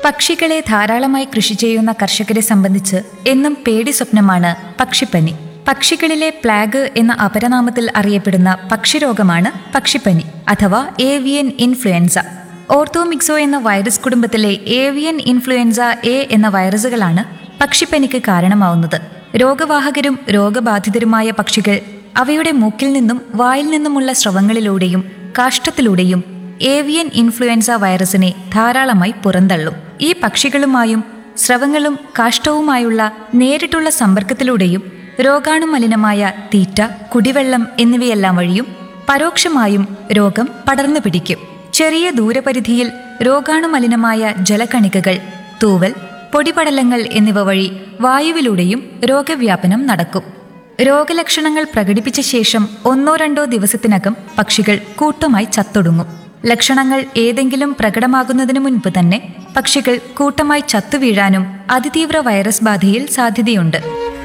പക്ഷികളെ ധാരാളമായി കൃഷി ചെയ്യുന്ന കർഷകരെ സംബന്ധിച്ച് എന്നും പേടി സ്വപ്നമാണ് പക്ഷിപ്പനി പക്ഷികളിലെ പ്ലാഗ് എന്ന അപരനാമത്തിൽ അറിയപ്പെടുന്ന പക്ഷിരോഗമാണ് പക്ഷിപ്പനി അഥവാ ഏവിയൻ ഇൻഫ്ലുവൻസ ഓർത്തോമിക്സോ എന്ന വൈറസ് കുടുംബത്തിലെ ഏവിയൻ ഇൻഫ്ലുവൻസ എ എന്ന വൈറസുകളാണ് പക്ഷിപ്പനിക്ക് കാരണമാവുന്നത് രോഗവാഹകരും രോഗബാധിതരുമായ പക്ഷികൾ അവയുടെ മൂക്കിൽ നിന്നും വായിൽ നിന്നുമുള്ള സ്രവങ്ങളിലൂടെയും കാഷ്ടത്തിലൂടെയും ഏവിയൻ ഇൻഫ്ലുവൻസ വൈറസിനെ ധാരാളമായി പുറന്തള്ളും ഈ പക്ഷികളുമായും സ്രവങ്ങളും കാഷ്ടവുമായുള്ള നേരിട്ടുള്ള സമ്പർക്കത്തിലൂടെയും രോഗാണുമലിനമായ തീറ്റ കുടിവെള്ളം എന്നിവയെല്ലാം വഴിയും പരോക്ഷമായും രോഗം പടർന്നു പിടിക്കും ചെറിയ ദൂരപരിധിയിൽ രോഗാണുമലിനമായ ജലകണികകൾ തൂവൽ പൊടിപടലങ്ങൾ എന്നിവ വഴി വായുവിലൂടെയും രോഗവ്യാപനം നടക്കും രോഗലക്ഷണങ്ങൾ പ്രകടിപ്പിച്ച ശേഷം ഒന്നോ രണ്ടോ ദിവസത്തിനകം പക്ഷികൾ കൂട്ടമായി ചത്തൊടുങ്ങും ലക്ഷണങ്ങൾ ഏതെങ്കിലും പ്രകടമാകുന്നതിനു മുൻപ് തന്നെ പക്ഷികൾ കൂട്ടമായി ചത്തുവീഴാനും അതിതീവ്ര വൈറസ് ബാധയിൽ സാധ്യതയുണ്ട്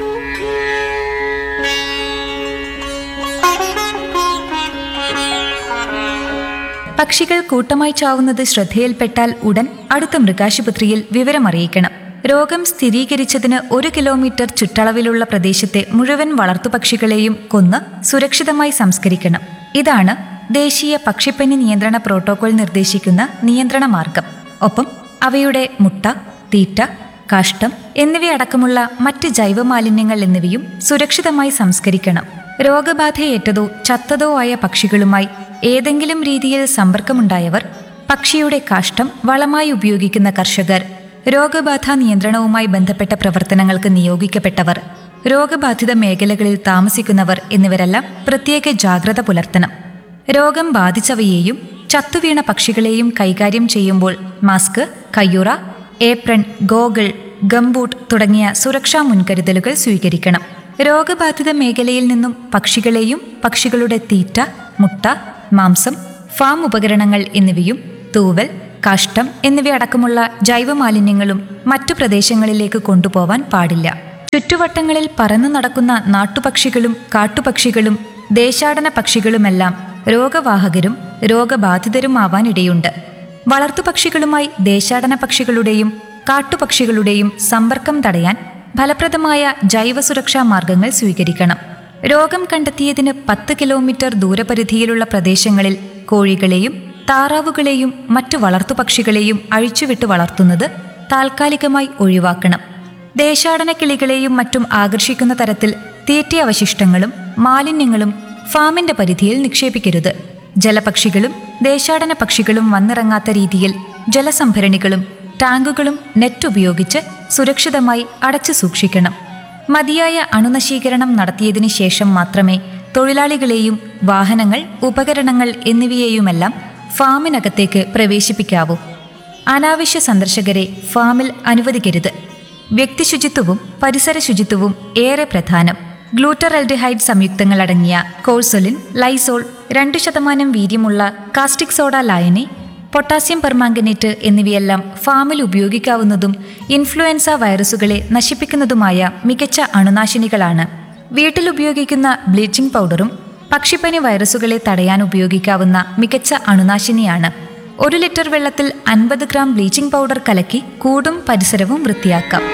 പക്ഷികൾ കൂട്ടമായി ചാവുന്നത് ശ്രദ്ധയിൽപ്പെട്ടാൽ ഉടൻ അടുത്ത മൃഗാശുപത്രിയിൽ വിവരമറിയിക്കണം രോഗം സ്ഥിരീകരിച്ചതിന് ഒരു കിലോമീറ്റർ ചുറ്റളവിലുള്ള പ്രദേശത്തെ മുഴുവൻ വളർത്തുപക്ഷികളെയും കൊന്ന് സുരക്ഷിതമായി സംസ്കരിക്കണം ഇതാണ് ദേശീയ പക്ഷിപ്പനി നിയന്ത്രണ പ്രോട്ടോകോൾ നിർദ്ദേശിക്കുന്ന നിയന്ത്രണ മാർഗം ഒപ്പം അവയുടെ മുട്ട തീറ്റ കാഷ്ടം എന്നിവയടക്കമുള്ള മറ്റ് ജൈവമാലിന്യങ്ങൾ എന്നിവയും സുരക്ഷിതമായി സംസ്കരിക്കണം രോഗബാധയേറ്റതോ ചത്തതോ ആയ പക്ഷികളുമായി ഏതെങ്കിലും രീതിയിൽ സമ്പർക്കമുണ്ടായവർ പക്ഷിയുടെ കാഷ്ടം വളമായി ഉപയോഗിക്കുന്ന കർഷകർ രോഗബാധ നിയന്ത്രണവുമായി ബന്ധപ്പെട്ട പ്രവർത്തനങ്ങൾക്ക് നിയോഗിക്കപ്പെട്ടവർ രോഗബാധിത മേഖലകളിൽ താമസിക്കുന്നവർ എന്നിവരെല്ലാം പ്രത്യേക ജാഗ്രത പുലർത്തണം രോഗം ബാധിച്ചവയെയും ചത്തുവീണ പക്ഷികളെയും കൈകാര്യം ചെയ്യുമ്പോൾ മാസ്ക് കയ്യുറ ഏപ്രൺ ഗോഗിൾ ഗംബൂട്ട് തുടങ്ങിയ സുരക്ഷാ മുൻകരുതലുകൾ സ്വീകരിക്കണം രോഗബാധിത മേഖലയിൽ നിന്നും പക്ഷികളെയും പക്ഷികളുടെ തീറ്റ മുട്ട മാംസം ഫാം ഉപകരണങ്ങൾ എന്നിവയും തൂവൽ കാഷ്ടം എന്നിവയടക്കമുള്ള ജൈവമാലിന്യങ്ങളും മറ്റു പ്രദേശങ്ങളിലേക്ക് കൊണ്ടുപോവാൻ പാടില്ല ചുറ്റുവട്ടങ്ങളിൽ പറന്നു നടക്കുന്ന നാട്ടുപക്ഷികളും കാട്ടുപക്ഷികളും ദേശാടന പക്ഷികളുമെല്ലാം രോഗവാഹകരും രോഗബാധിതരുമാവാനിടയുണ്ട് വളർത്തുപക്ഷികളുമായി ദേശാടന പക്ഷികളുടെയും കാട്ടുപക്ഷികളുടെയും സമ്പർക്കം തടയാൻ ഫലപ്രദമായ ജൈവസുരക്ഷാ മാർഗങ്ങൾ സ്വീകരിക്കണം രോഗം കണ്ടെത്തിയതിന് പത്ത് കിലോമീറ്റർ ദൂരപരിധിയിലുള്ള പ്രദേശങ്ങളിൽ കോഴികളെയും താറാവുകളെയും മറ്റു വളർത്തുപക്ഷികളെയും അഴിച്ചുവിട്ട് വളർത്തുന്നത് താൽക്കാലികമായി ഒഴിവാക്കണം ദേശാടന കിളികളെയും മറ്റും ആകർഷിക്കുന്ന തരത്തിൽ തീറ്റ അവശിഷ്ടങ്ങളും മാലിന്യങ്ങളും ഫാമിന്റെ പരിധിയിൽ നിക്ഷേപിക്കരുത് ജലപക്ഷികളും ദേശാടന പക്ഷികളും വന്നിറങ്ങാത്ത രീതിയിൽ ജലസംഭരണികളും ടാങ്കുകളും നെറ്റ് ഉപയോഗിച്ച് സുരക്ഷിതമായി അടച്ചു സൂക്ഷിക്കണം മതിയായ അണുനശീകരണം നടത്തിയതിനു ശേഷം മാത്രമേ തൊഴിലാളികളെയും വാഹനങ്ങൾ ഉപകരണങ്ങൾ എന്നിവയെയുമെല്ലാം ഫാമിനകത്തേക്ക് പ്രവേശിപ്പിക്കാവൂ അനാവശ്യ സന്ദർശകരെ ഫാമിൽ അനുവദിക്കരുത് വ്യക്തിശുചിത്വവും പരിസര ശുചിത്വവും ഏറെ പ്രധാനം ഗ്ലൂട്ടറൽഡിഹൈഡ് സംയുക്തങ്ങൾ അടങ്ങിയ കോഴ്സൊലിൻ ലൈസോൾ രണ്ട് ശതമാനം വീര്യമുള്ള കാസ്റ്റിക് സോഡ ലായനി പൊട്ടാസ്യം പെർമാംഗനേറ്റ് എന്നിവയെല്ലാം ഫാമിൽ ഉപയോഗിക്കാവുന്നതും ഇൻഫ്ലുവൻസ വൈറസുകളെ നശിപ്പിക്കുന്നതുമായ മികച്ച അണുനാശിനികളാണ് വീട്ടിൽ ഉപയോഗിക്കുന്ന ബ്ലീച്ചിംഗ് പൗഡറും പക്ഷിപ്പനി വൈറസുകളെ തടയാൻ ഉപയോഗിക്കാവുന്ന മികച്ച അണുനാശിനിയാണ് ഒരു ലിറ്റർ വെള്ളത്തിൽ അൻപത് ഗ്രാം ബ്ലീച്ചിംഗ് പൗഡർ കലക്കി കൂടും പരിസരവും വൃത്തിയാക്കാം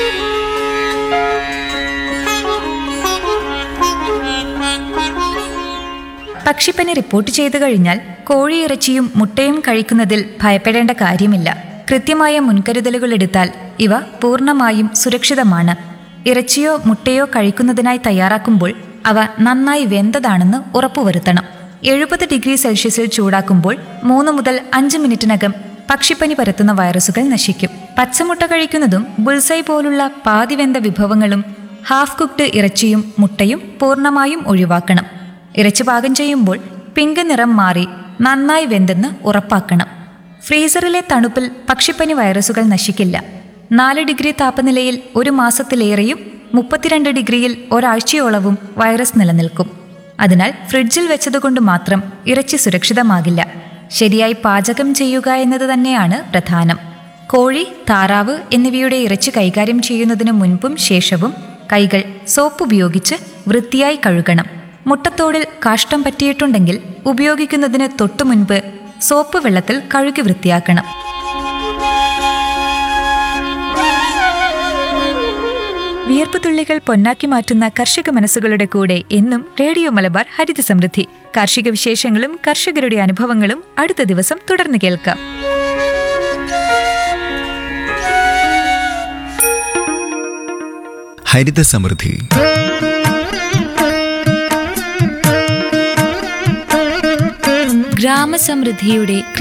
പക്ഷിപ്പനി റിപ്പോർട്ട് ചെയ്തു കഴിഞ്ഞാൽ കോഴിയിറച്ചിയും മുട്ടയും കഴിക്കുന്നതിൽ ഭയപ്പെടേണ്ട കാര്യമില്ല കൃത്യമായ മുൻകരുതലുകൾ എടുത്താൽ ഇവ പൂർണ്ണമായും സുരക്ഷിതമാണ് ഇറച്ചിയോ മുട്ടയോ കഴിക്കുന്നതിനായി തയ്യാറാക്കുമ്പോൾ അവ നന്നായി വെന്തതാണെന്ന് ഉറപ്പുവരുത്തണം എഴുപത് ഡിഗ്രി സെൽഷ്യസിൽ ചൂടാക്കുമ്പോൾ മൂന്ന് മുതൽ അഞ്ച് മിനിറ്റിനകം പക്ഷിപ്പനി പരത്തുന്ന വൈറസുകൾ നശിക്കും പച്ചമുട്ട കഴിക്കുന്നതും ബുൾസൈ പോലുള്ള പാതിവെന്ത വിഭവങ്ങളും ഹാഫ് കുക്ഡ് ഇറച്ചിയും മുട്ടയും പൂർണ്ണമായും ഒഴിവാക്കണം ഇറച്ചി പാകം ചെയ്യുമ്പോൾ പിങ്ക് നിറം മാറി നന്നായി വെന്തെന്ന് ഉറപ്പാക്കണം ഫ്രീസറിലെ തണുപ്പിൽ പക്ഷിപ്പനി വൈറസുകൾ നശിക്കില്ല നാല് ഡിഗ്രി താപനിലയിൽ ഒരു മാസത്തിലേറെയും മുപ്പത്തിരണ്ട് ഡിഗ്രിയിൽ ഒരാഴ്ചയോളവും വൈറസ് നിലനിൽക്കും അതിനാൽ ഫ്രിഡ്ജിൽ വെച്ചതുകൊണ്ട് മാത്രം ഇറച്ചി സുരക്ഷിതമാകില്ല ശരിയായി പാചകം ചെയ്യുക എന്നത് തന്നെയാണ് പ്രധാനം കോഴി താറാവ് എന്നിവയുടെ ഇറച്ചി കൈകാര്യം ചെയ്യുന്നതിന് മുൻപും ശേഷവും കൈകൾ സോപ്പ് ഉപയോഗിച്ച് വൃത്തിയായി കഴുകണം മുട്ടത്തോടിൽ കാഷ്ടം പറ്റിയിട്ടുണ്ടെങ്കിൽ ഉപയോഗിക്കുന്നതിന് തൊട്ടു മുൻപ് സോപ്പ് വെള്ളത്തിൽ കഴുകി വൃത്തിയാക്കണം വിയർപ്പ് തുള്ളികൾ പൊന്നാക്കി മാറ്റുന്ന കർഷക മനസ്സുകളുടെ കൂടെ എന്നും റേഡിയോ മലബാർ ഹരിത സമൃദ്ധി കാർഷിക വിശേഷങ്ങളും കർഷകരുടെ അനുഭവങ്ങളും അടുത്ത ദിവസം തുടർന്ന് കേൾക്കാം ഹരിത സമൃദ്ധി ഗ്രാമസമൃദ്ധിയുടെ